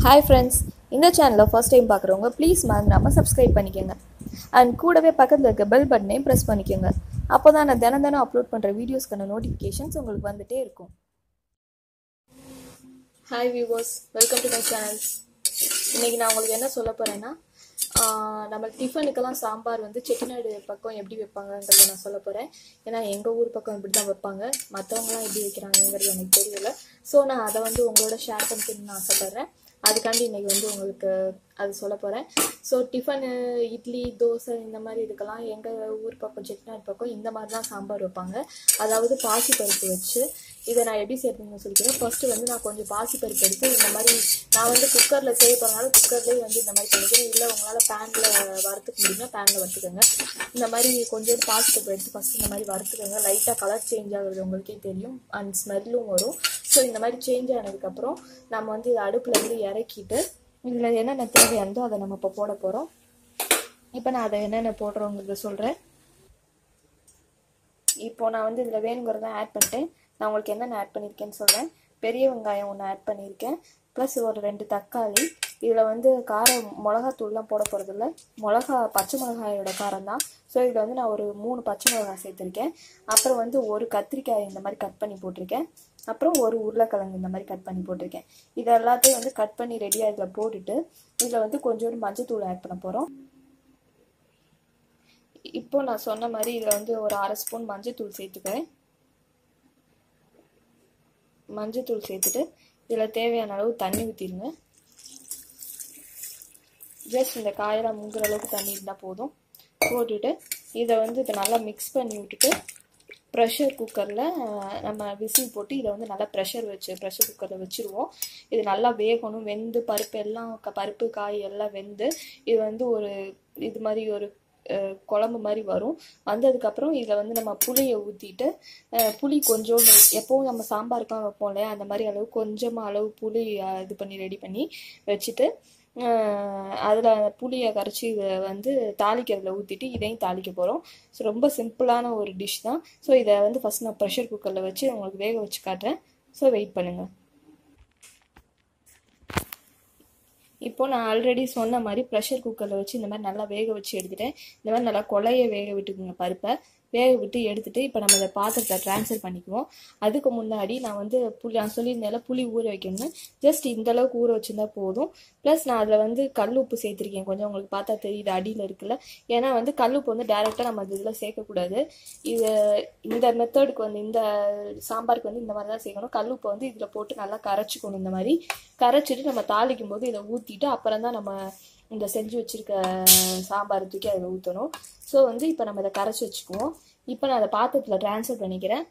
hi friends இந்த சேனலை first time பார்க்குறவங்க ப்ளீஸ் மறந்துடாமல் சப்ஸ்கிரைப் பண்ணிக்கோங்க அண்ட் கூடவே பக்கத்தில் இருக்க பெல் பட்டனையும் ப்ரெஸ் பண்ணிக்கோங்க அப்போ தான் நான் தினம் தினம் அப்லோட் பண்ணுற வீடியோஸ்க்கான நோட்டிஃபிகேஷன்ஸ் உங்களுக்கு வந்துட்டே இருக்கும் hi viewers welcome to my channels இன்றைக்கி நான் உங்களுக்கு என்ன சொல்ல போகிறேன்னா நம்ம டிஃபனுக்கெல்லாம் சாம்பார் வந்து செட்டிநாடு பக்கம் எப்படி வைப்பாங்கங்கிறத நான் சொல்ல போகிறேன் ஏன்னா எங்கள் ஊர் பக்கம் இப்படி தான் வைப்பாங்க மற்றவங்களாம் எப்படி வைக்கிறாங்கங்கிறது எனக்கு தெரியல ஸோ நான் அதை வந்து உங்களோட ஷேர் பண்ணிக்கணும்னு ஆசைப்பட்றேன் அதுக்காண்டி இன்றைக்கி வந்து உங்களுக்கு அது சொல்ல போகிறேன் ஸோ டிஃபனு இட்லி தோசை இந்த மாதிரி இதுக்கெல்லாம் எங்கள் ஊர் பக்கம் செட்டிநாடு பக்கம் இந்த மாதிரி தான் சாம்பார் வைப்பாங்க அதாவது பாசி பருப்பு வச்சு இதை நான் எப்படி செய்யறதுன்னு சொல்லிக்கிறேன் ஃபர்ஸ்ட்டு வந்து நான் கொஞ்சம் பாசி பருப்பு எடுத்து இந்த மாதிரி நான் வந்து குக்கரில் செய்ய போகிறனால குக்கர்லேயே வந்து இந்த மாதிரி பண்ணிக்கிறேன் இல்லை உங்களால் பேனில் வறுத்துக்க முடியும்னா பேனில் வறுத்துக்கோங்க இந்த மாதிரி கொஞ்சோண்டு பாசி பருப்பு எடுத்து ஃபஸ்ட்டு இந்த மாதிரி வறுத்துக்கோங்க லைட்டாக கலர் சேஞ்ச் ஆகுறது உங்களுக்கே தெரியும் அண்ட் ஸ்மெல்லும் வரும் ஸோ இந்த மாதிரி சேஞ்ச் ஆனதுக்கப்புறம் நம்ம வந்து இதை அடுப்பில் இருந்து இறக்கிட்டு இதில் என்னென்ன தேவையானதோ அதை நம்ம இப்போ போட போகிறோம் இப்போ நான் அதை என்னென்ன போடுறோங்கிறத சொல்கிறேன் இப்போ நான் வந்து இதில் வேணுங்கிறத ஆட் பண்ணிட்டேன் நான் உங்களுக்கு என்னென்ன ஆட் பண்ணியிருக்கேன்னு சொல்கிறேன் பெரிய வெங்காயம் ஒன்று ஆட் பண்ணியிருக்கேன் ப்ளஸ் ஒரு ரெண்டு தக்காளி இதில் வந்து காரம் மிளகாத்தூள்லாம் போட போகிறதில்ல மிளகா பச்சை மிளகாயோட காரம் தான் ஸோ இதில் வந்து நான் ஒரு மூணு பச்சை மிளகாய் சேர்த்துருக்கேன் அப்புறம் வந்து ஒரு கத்திரிக்காய் இந்த மாதிரி கட் பண்ணி போட்டிருக்கேன் அப்புறம் ஒரு உருளைக்கிழங்கு இந்த மாதிரி கட் பண்ணி போட்டிருக்கேன் இது எல்லாத்தையும் வந்து கட் பண்ணி ரெடியாக இதில் போட்டுட்டு இதில் வந்து கொஞ்சோண்டு மஞ்சத்தூள் ஆட் பண்ண போகிறோம் இப்போ நான் சொன்ன மாதிரி இதில் வந்து ஒரு அரை ஸ்பூன் மஞ்சத்தூள் சேர்த்துக்கிறேன் மஞ்சத்தூள் சேர்த்துட்டு இதில் தேவையான அளவு தண்ணி ஊற்றிடுங்க ஜஸ்ட் இந்த காயெல்லாம் முங்குற அளவுக்கு தண்ணி இருந்தால் போதும் போட்டுட்டு இதை வந்து இப்போ நல்லா மிக்ஸ் பண்ணி விட்டுட்டு ப்ரெஷர் குக்கரில் நம்ம விசில் போட்டு இதை வந்து நல்லா ப்ரெஷர் வச்சு ப்ரெஷர் குக்கரில் வச்சுருவோம் இது நல்லா வேகணும் வெந்து பருப்பு எல்லாம் பருப்பு காய் எல்லாம் வெந்து இது வந்து ஒரு இது மாதிரி ஒரு குழம்பு மாதிரி வரும் வந்ததுக்கப்புறம் இதில் வந்து நம்ம புளியை ஊற்றிட்டு புளி கொஞ்சோண்டு எப்போவும் நம்ம சாம்பாருக்கெலாம் வைப்போம் இல்லையா அந்த மாதிரி அளவு கொஞ்சமாக அளவு புளி இது பண்ணி ரெடி பண்ணி வச்சுட்டு அதில் புளியை கரைச்சி இதை வந்து தாளிக்கிறதுல ஊற்றிட்டு இதையும் தாளிக்க போகிறோம் ஸோ ரொம்ப சிம்பிளான ஒரு டிஷ் தான் ஸோ இதை வந்து ஃபஸ்ட் நான் ப்ரெஷர் குக்கரில் வச்சு உங்களுக்கு வேக வச்சு காட்டுறேன் ஸோ வெயிட் பண்ணுங்கள் இப்போ நான் ஆல்ரெடி சொன்ன மாதிரி ப்ரெஷர் குக்கரில் வச்சு இந்த மாதிரி நல்லா வேக வச்சு எடுத்துட்டேன் இந்த மாதிரி நல்லா கொலைய வேக விட்டுக்குங்க பருப்பை வேக விட்டு எடுத்துட்டு இப்போ நம்ம இதை பாத்திரத்தை ட்ரான்ஸ்ஃபர் பண்ணிக்குவோம் அதுக்கு முன்னாடி நான் வந்து புளி நான் சொல்லியிருந்தேன் புளி ஊற வைக்கணும்னு ஜஸ்ட் இந்த அளவுக்கு ஊற வச்சுருந்தா போதும் ப்ளஸ் நான் அதில் வந்து கல் உப்பு சேர்த்துருக்கேன் கொஞ்சம் உங்களுக்கு பார்த்தா தெரியுது அடியில் இருக்குல்ல ஏன்னா வந்து கல் உப்பு வந்து டேரெக்டாக நம்ம இதில் சேர்க்கக்கூடாது இது இந்த மெத்தடுக்கு வந்து இந்த சாம்பாருக்கு வந்து இந்த மாதிரி தான் சேர்க்கணும் கல் உப்பை வந்து இதில் போட்டு நல்லா கரைச்சிக்கணும் இந்த மாதிரி கரைச்சிட்டு நம்ம தாளிக்கும் போது இதை ஊற்றிட்டு அப்புறம் தான் நம்ம இந்த செஞ்சு வச்சுருக்க சாம்பார் தூக்கி அதில் ஊற்றணும் ஸோ வந்து இப்போ நம்ம இதை கரைச்சி வச்சுக்குவோம் இப்போ நான் அதை பாத்திரத்தில் ட்ரான்ஸ்ஃபர் பண்ணிக்கிறேன்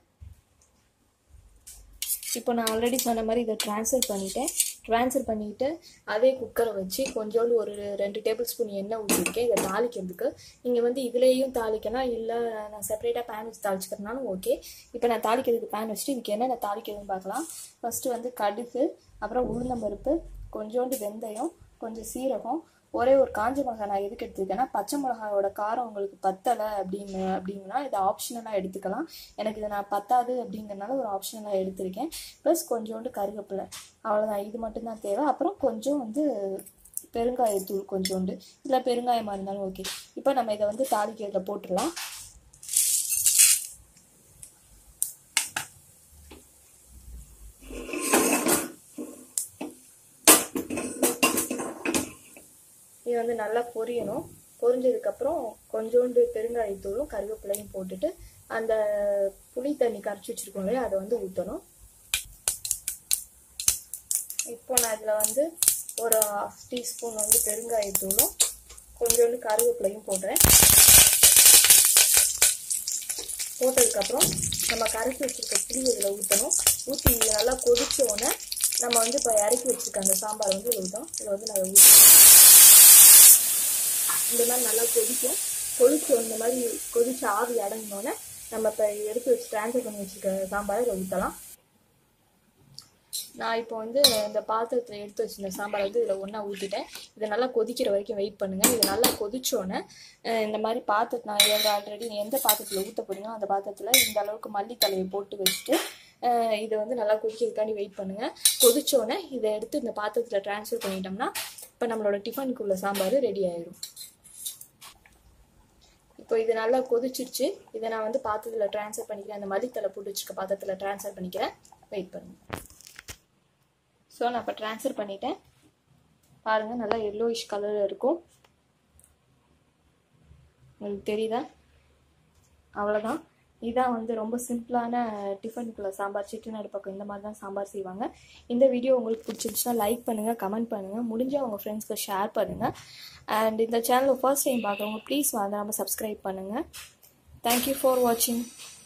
இப்போ நான் ஆல்ரெடி சொன்ன மாதிரி இதை ட்ரான்ஸ்ஃபர் பண்ணிட்டேன் ட்ரான்ஸ்ஃபர் பண்ணிவிட்டு அதே குக்கரை வச்சு கொஞ்சோண்டு ஒரு ரெண்டு டேபிள் ஸ்பூன் எண்ணெய் ஊற்றிருக்கேன் இதை தாளிக்கிறதுக்கு நீங்கள் வந்து இதுலேயும் தாளிக்கலாம் இல்லை நான் செப்பரேட்டாக பேன் வச்சு தாளிச்சுக்கிறனாலும் ஓகே இப்போ நான் தாளிக்கிறதுக்கு பேன் வச்சுட்டு இதுக்கு என்ன நான் தாளிக்கிறதுன்னு பார்க்கலாம் ஃபஸ்ட்டு வந்து கடுகு அப்புறம் உளுந்தம்பருப்பு கொஞ்சோண்டு வெந்தயம் கொஞ்சம் சீரகம் ஒரே ஒரு காஞ்ச மிளகா நான் எதுக்கு எடுத்துருக்கேன்னா பச்சை மிளகாயோட காரம் உங்களுக்கு பத்தலை அப்படின்னு அப்படின்னா இதை ஆப்ஷனலாக எடுத்துக்கலாம் எனக்கு இதை நான் பத்தாது அப்படிங்கிறனால ஒரு ஆப்ஷனலாக எடுத்திருக்கேன் ப்ளஸ் கொஞ்சோண்டு கருவேப்பிலை அவ்வளோதான் இது மட்டும்தான் தேவை அப்புறம் கொஞ்சம் வந்து பெருங்காயத்தூள் கொஞ்சோண்டு இல்லை பெருங்காயமாக இருந்தாலும் ஓகே இப்போ நம்ம இதை வந்து தாளிக்கிறதுல போட்டுடலாம் இது வந்து நல்லா பொரியணும் பொரிஞ்சதுக்கப்புறம் கொஞ்சோண்டு பெருங்காயத்தூளும் கருவேப்பிலையும் போட்டுட்டு அந்த புளி தண்ணி கரைச்சி வச்சுருக்கோம் இல்லையா அதை வந்து ஊற்றணும் இப்போ நான் இதில் வந்து ஒரு ஹாஃப் டீஸ்பூன் வந்து பெருங்காயத்தூளும் கொஞ்சோண்டு கருவேப்பிலையும் போடுறேன் போட்டதுக்கப்புறம் நம்ம கரைச்சி வச்சுருக்க புளி இதில் ஊற்றணும் ஊற்றி நல்லா கொதிச்சோடனே நம்ம வந்து இப்போ இறக்கி வச்சுருக்க அந்த சாம்பார் வந்து இதில் ஊற்றணும் இதில் வந்து நான் ஊற்றணும் இந்த மாதிரி நல்லா கொதிக்கும் கொதிச்சு இந்த மாதிரி கொதிச்சு ஆவி அடங்கினோடனே நம்ம இப்போ எடுத்து வச்சு ட்ரான்ஸ்ஃபர் பண்ணி வச்சுருக்க சாம்பாரை இதை ஊற்றலாம் நான் இப்போ வந்து இந்த பாத்திரத்தில் எடுத்து வச்சிருந்த சாம்பார் வந்து இதில் ஒன்றா ஊற்றிட்டேன் இதை நல்லா கொதிக்கிற வரைக்கும் வெயிட் பண்ணுங்கள் இது நல்லா கொதிச்சோன்னே இந்த மாதிரி பாத்திரத்தை நான் எந்த ஆல்ரெடி எந்த பாத்திரத்தில் ஊற்ற போறீங்களோ அந்த பாத்திரத்தில் இந்த அளவுக்கு மல்லித்தலையை போட்டு வச்சுட்டு அஹ் இதை வந்து நல்லா கொதிக்கிறதுக்காண்டி வெயிட் பண்ணுங்கள் கொதிச்சோடனே இதை எடுத்து இந்த பாத்திரத்தில் ட்ரான்ஸ்ஃபர் பண்ணிட்டோம்னா இப்போ நம்மளோட டிஃபனுக்கு உள்ள சாம்பார் ரெடி ஆயிடும் இப்போ இது நல்லா கொதிச்சிருச்சு இதை நான் வந்து பாத்திரத்தில் ட்ரான்ஸ்ஃபர் பண்ணிக்கிறேன் அந்த மல்லித்தலை போட்டு வச்சுருக்க பாத்திரத்தில் ட்ரான்ஸ்ஃபர் பண்ணிக்கிறேன் வெயிட் பண்ணுங்க ஸோ நான் இப்போ ட்ரான்ஸ்ஃபர் பண்ணிட்டேன் பாருங்கள் நல்லா எல்லோயிஷ் கலரில் இருக்கும் உங்களுக்கு தெரியுதா அவ்வளோதான் இதான் வந்து ரொம்ப சிம்பிளான டிஃபனுக்குள்ள சாம்பார் சிட்டுநாடு பக்கம் இந்த மாதிரி தான் சாம்பார் செய்வாங்க இந்த வீடியோ உங்களுக்கு பிடிச்சிருந்துச்சுன்னா லைக் பண்ணுங்கள் கமெண்ட் பண்ணுங்கள் முடிஞ்சால் உங்கள் ஃப்ரெண்ட்ஸ்க்கு ஷேர் பண்ணுங்கள் அண்ட் இந்த சேனலை ஃபர்ஸ்ட் டைம் பார்க்குறவங்க ப்ளீஸ் வந்து நம்ம சப்ஸ்கிரைப் பண்ணுங்கள் தேங்க்யூ ஃபார் வாட்சிங்